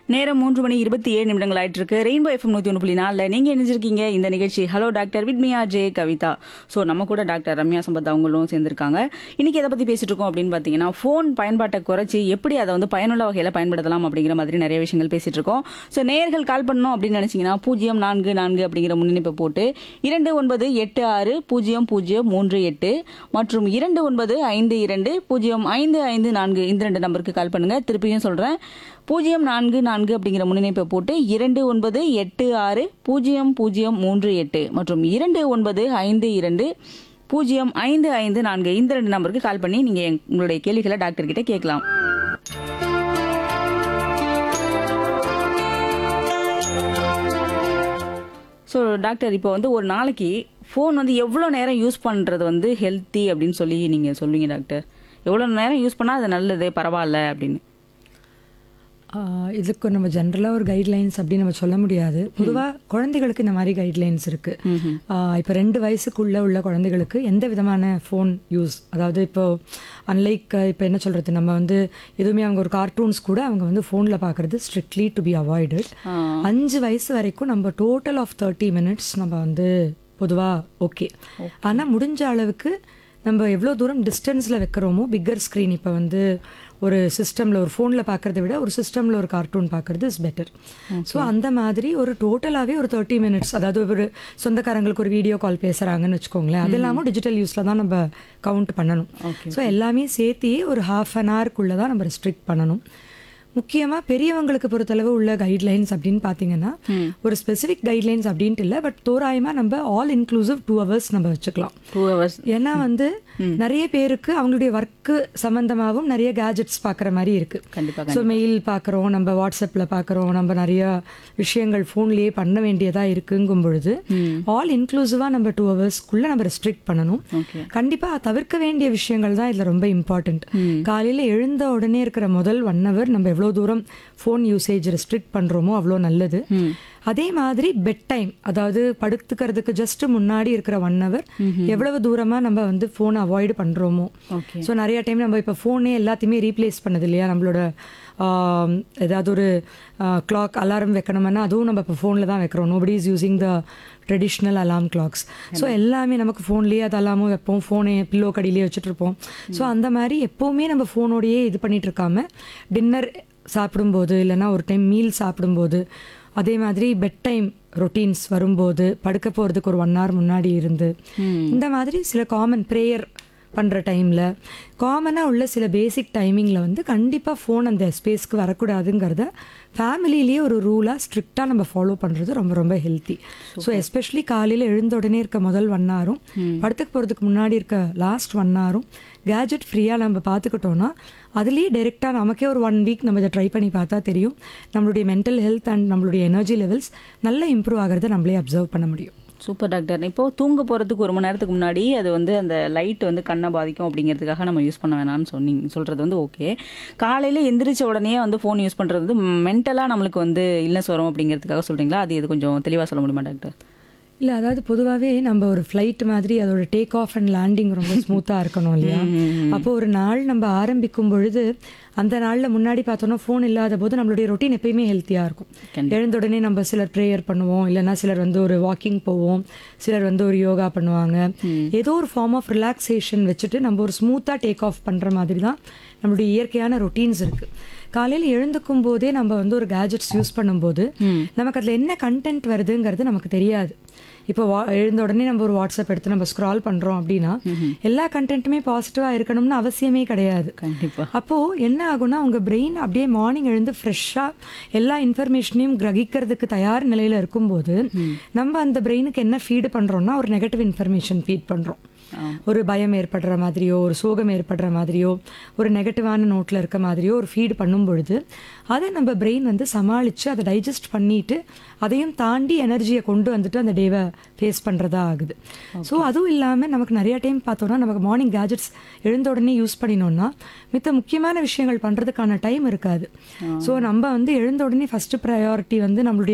நேரம் மூன்று மணி இருபத்தி ஏழு நிமிடங்கள் ஆயிட்டு இருக்கு ரெயின்போ எஃப்எம் நூத்தி ஒன்று புள்ளி நாலில் நீங்க இணைஞ்சிருக்கீங்க இந்த நிகழ்ச்சி ஹலோ டாக்டர் வித் மியா ஜே கவிதா ஸோ நம்ம கூட டாக்டர் ரம்யா சம்பத் அவங்களும் சேர்ந்திருக்காங்க இன்னைக்கு எதை பத்தி பேசிட்டு இருக்கோம் அப்படின்னு பாத்தீங்கன்னா ஃபோன் பயன்பாட்டை குறைச்சி எப்படி அதை வந்து பயனுள்ள வகையில பயன்படுத்தலாம் அப்படிங்கிற மாதிரி நிறைய விஷயங்கள் பேசிட்டு இருக்கோம் ஸோ நேயர்கள் கால் பண்ணணும் அப்படின்னு நினைச்சீங்கன்னா பூஜ்ஜியம் நான்கு நான்கு அப்படிங்கிற முன்னிணைப்பை போட்டு இரண்டு ஒன்பது எட்டு ஆறு பூஜ்ஜியம் பூஜ்ஜியம் மூன்று எட்டு மற்றும் இரண்டு ஒன்பது ஐந்து இரண்டு பூஜ்ஜியம் ஐந்து ஐந்து நான்கு இந்த ரெண்டு நம்பருக்கு கால் பண்ணுங்க திருப்பியும் சொல்றேன் பூஜ்ஜியம் நான்கு நான்கு அப்படிங்கிற முன்னிணைப்பை போட்டு இரண்டு ஒன்பது எட்டு ஆறு பூஜ்ஜியம் பூஜ்ஜியம் மூன்று எட்டு மற்றும் இரண்டு ஒன்பது ஐந்து இரண்டு பூஜ்ஜியம் ஐந்து ஐந்து நான்கு இந்த ரெண்டு நம்பருக்கு கால் பண்ணி நீங்க எங்க- உங்களுடைய கேள்விகளை டாக்டர் கிட்ட கேட்கலாம் ஸோ டாக்டர் இப்போ வந்து ஒரு நாளைக்கு ஃபோன் வந்து எவ்வளோ நேரம் யூஸ் பண்ணுறது வந்து ஹெல்த்தி அப்படின்னு சொல்லி நீங்கள் சொல்லுவீங்க டாக்டர் எவ்வளோ நேரம் யூஸ் பண்ணால் அது நல்லது பரவாயில்ல அப்படின்னு ஆஹ் இதுக்கு நம்ம ஜென்ரலாக ஒரு கைட்லைன்ஸ் அப்படின்னு நம்ம சொல்ல முடியாது பொதுவாக குழந்தைகளுக்கு இந்த மாதிரி கைட்லைன்ஸ் இருக்கு இப்போ ரெண்டு வயசுக்குள்ள உள்ள குழந்தைகளுக்கு எந்த விதமான ஃபோன் யூஸ் அதாவது இப்போ அன்லைக் இப்போ என்ன சொல்றது நம்ம வந்து எதுவுமே அவங்க ஒரு கார்ட்டூன்ஸ் கூட அவங்க வந்து ஃபோனில் பார்க்குறது ஸ்ட்ரிக்ட்லி டு பி அவாய்டட் அஞ்சு வயசு வரைக்கும் நம்ம டோட்டல் ஆஃப் தேர்ட்டி மினிட்ஸ் நம்ம வந்து பொதுவாக ஓகே ஆனால் முடிஞ்ச அளவுக்கு நம்ம எவ்வளோ தூரம் டிஸ்டன்ஸில் வைக்கிறோமோ பிக்கர் ஸ்க்ரீன் இப்போ வந்து ஒரு சிஸ்டமில் ஒரு ஃபோனில் பார்க்குறத விட ஒரு சிஸ்டமில் ஒரு கார்ட்டூன் பார்க்குறது இஸ் பெட்டர் ஸோ அந்த மாதிரி ஒரு டோட்டலாகவே ஒரு தேர்ட்டி மினிட்ஸ் அதாவது ஒரு சொந்தக்காரங்களுக்கு ஒரு வீடியோ கால் பேசுகிறாங்கன்னு வச்சுக்கோங்களேன் அது இல்லாமல் டிஜிட்டல் யூஸில் தான் நம்ம கவுண்ட் பண்ணணும் ஸோ எல்லாமே சேர்த்தி ஒரு ஹாஃப் அன் ஹவர்க்குள்ளே தான் நம்ம ரெஸ்ட்ரிக்ட் பண்ணணும் முக்கியமாக பெரியவங்களுக்கு பொறுத்தளவு உள்ள கைட்லைன்ஸ் அப்படின்னு பார்த்தீங்கன்னா ஒரு ஸ்பெசிஃபிக் கைட்லைன்ஸ் அப்படின்ட்டு இல்லை பட் தோராயமாக நம்ம ஆல் இன்க்ளூசிவ் டூ ஹவர்ஸ் நம்ம வச்சுக்கலாம் டூ ஹவர்ஸ் ஏன்னா வந்து நிறைய பேருக்கு அவங்களுடைய ஒர்க்கு சம்பந்தமாகவும் நிறைய கேஜெட்ஸ் பார்க்குற மாதிரி இருக்கு கண்டிப்பா ஸோ மெயில் பார்க்குறோம் நம்ம வாட்ஸ்அப்பில் பார்க்குறோம் நம்ம நிறைய விஷயங்கள் ஃபோன்லேயே பண்ண வேண்டியதாக இருக்குங்கும் பொழுது ஆல் இன்க்ளூசிவாக நம்ம டூ ஹவர்ஸ்க்குள்ளே நம்ம ரெஸ்ட்ரிக்ட் பண்ணணும் ஓகே கண்டிப்பாக தவிர்க்க வேண்டிய விஷயங்கள் தான் இதில் ரொம்ப இம்பார்ட்டண்ட் காலையில் எழுந்த உடனே இருக்கிற முதல் ஒன் ஹவர் நம்ம எவ்வளோ தூரம் ஃபோன் யூசேஜ் ரெஸ்ட்ரிக்ட் பண்ணுறோமோ அவ்வளோ நல்லது அதே மாதிரி பெட் டைம் அதாவது படுத்துக்கிறதுக்கு ஜஸ்ட் முன்னாடி இருக்கிற ஒன் ஹவர் எவ்வளவு தூரமாக நம்ம வந்து ஃபோனை அவாய்டு பண்ணுறோமோ ஓகே ஸோ நிறைய டைம் நம்ம இப்போ ஃபோனே எல்லாத்தையுமே ரீப்ளேஸ் பண்ணது இல்லையா நம்மளோட ஆம், ஏதாவது ஒரு கிளாக் அலாரம் வைக்கணும்னா அதுவும் நம்ம இப்போ ஃபோனில் தான் வைக்கிறோம் nobody is using the traditional alarm clocks so எல்லாமே நமக்கு ஃபோன்லேயே அது அலாமும் வைப்போம் ஃபோனே பில்லோ கடியிலே வச்சுட்டு இருப்போம் ஸோ அந்த மாதிரி எப்போவுமே நம்ம ஃபோனோடையே இது பண்ணிட்டு இருக்காம டின்னர் சாப்பிடும்போது இல்லைன்னா ஒரு டைம் மீல் சாப்பிடும்போது அதே மாதிரி பெட் டைம் ரொட்டீன்ஸ் வரும்போது படுக்க போகிறதுக்கு ஒரு ஒன் hour முன்னாடி இருந்து இந்த மாதிரி சில காமன் ப்ரேயர் பண்ணுற டைமில் காமனாக உள்ள சில பேசிக் டைமிங்கில் வந்து கண்டிப்பாக ஃபோன் அந்த ஸ்பேஸ்க்கு வரக்கூடாதுங்கிறத ஃபேமிலிலேயே ஒரு ரூலாக ஸ்ட்ரிக்டாக நம்ம ஃபாலோ பண்ணுறது ரொம்ப ரொம்ப ஹெல்த்தி ஸோ எஸ்பெஷலி காலையில் எழுந்த உடனே இருக்க முதல் ஒன் ஹவரும் படத்துக்கு போகிறதுக்கு முன்னாடி இருக்க லாஸ்ட் ஒன் ஹவரும் கேஜெட் ஃப்ரீயாக நம்ம பார்த்துக்கிட்டோன்னா அதுலேயே டைரெக்டாக நமக்கே ஒரு ஒன் வீக் நம்ம இதை ட்ரை பண்ணி பார்த்தா தெரியும் நம்மளுடைய மென்டல் ஹெல்த் அண்ட் நம்மளுடைய எனர்ஜி லெவல்ஸ் நல்லா இம்ப்ரூவ் ஆகிறத நம்மளே அப்சர்வ் பண்ண முடியும் சூப்பர் டாக்டர் இப்போ தூங்க போறதுக்கு ஒரு மணி நேரத்துக்கு முன்னாடி அது வந்து அந்த லைட் வந்து கண்ணை பாதிக்கும் அப்படிங்கிறதுக்காக நம்ம யூஸ் பண்ண வேணாம்னு சொன்னீங்க சொல்றது வந்து ஓகே காலையில எந்திரிச்ச உடனே வந்து ஃபோன் யூஸ் பண்றது வந்து மென்டலா நம்மளுக்கு வந்து இல்லஸ் வரும் அப்படிங்கிறதுக்காக சொல்றீங்களா அது இது கொஞ்சம் தெளிவா சொல்ல முடியுமா டாக்டர் இல்லை அதாவது பொதுவாகவே நம்ம ஒரு ஃப்ளைட் மாதிரி அதோட டேக் ஆஃப் அண்ட் லேண்டிங் ரொம்ப ஸ்மூத்தாக இருக்கணும் இல்லையா அப்போ ஒரு நாள் நம்ம ஆரம்பிக்கும் பொழுது அந்த நாளில் முன்னாடி பார்த்தோன்னா ஃபோன் இல்லாத போது நம்மளுடைய ரொட்டீன் எப்பயுமே ஹெல்த்தியாக இருக்கும் எழுந்த உடனே நம்ம சிலர் ப்ரேயர் பண்ணுவோம் இல்லைன்னா சிலர் வந்து ஒரு வாக்கிங் போவோம் சிலர் வந்து ஒரு யோகா பண்ணுவாங்க ஏதோ ஒரு ஃபார்ம் ஆஃப் ரிலாக்ஸேஷன் வச்சுட்டு நம்ம ஒரு ஸ்மூத்தாக டேக் ஆஃப் பண்ணுற மாதிரி தான் நம்மளுடைய இயற்கையான ரொட்டீன்ஸ் இருக்குது காலையில் எழுந்துக்கும் போதே நம்ம வந்து ஒரு கேஜெட்ஸ் யூஸ் பண்ணும்போது நமக்கு அதில் என்ன கண்டென்ட் வருதுங்கிறது நமக்கு தெரியாது இப்போ வா எழுந்த உடனே நம்ம ஒரு வாட்ஸ்அப் எடுத்து நம்ம ஸ்க்ரால் பண்ணுறோம் அப்படின்னா எல்லா கண்டென்ட்டுமே பாசிட்டிவாக இருக்கணும்னு அவசியமே கிடையாது கண்டிப்பா அப்போது என்ன ஆகும்னா உங்கள் பிரெயின் அப்படியே மார்னிங் எழுந்து ஃப்ரெஷ்ஷாக எல்லா இன்ஃபர்மேஷனையும் கிரகிக்கிறதுக்கு தயார் நிலையில் இருக்கும்போது நம்ம அந்த பிரெயினுக்கு என்ன ஃபீடு பண்ணுறோம்னா ஒரு நெகட்டிவ் இன்ஃபர்மேஷன் ஃபீட் பண்ணுறோம் ஒரு பயம் ஏற்படுற மாதிரியோ ஒரு சோகம் ஏற்படுற மாதிரியோ ஒரு நெகட்டிவான நோட்டில் இருக்க மாதிரியோ ஒரு ஃபீடு பண்ணும் பொழுது அதை நம்ம பிரெயின் வந்து சமாளித்து அதை டைஜஸ்ட் பண்ணிட்டு அதையும் தாண்டி எனர்ஜியை கொண்டு வந்துட்டு அந்த டேவை ஃபேஸ் பண்ணுறதா ஆகுது ஸோ அதுவும் இல்லாமல் நமக்கு நிறைய டைம் பார்த்தோன்னா நமக்கு மார்னிங் கேஜெட்ஸ் எழுந்த உடனே யூஸ் பண்ணினோம்னா மித்த முக்கியமான விஷயங்கள் பண்ணுறதுக்கான டைம் இருக்காது ஸோ நம்ம வந்து எழுந்த உடனே ஃபஸ்ட்டு ப்ரையாரிட்டி வந்து நம்மளுடைய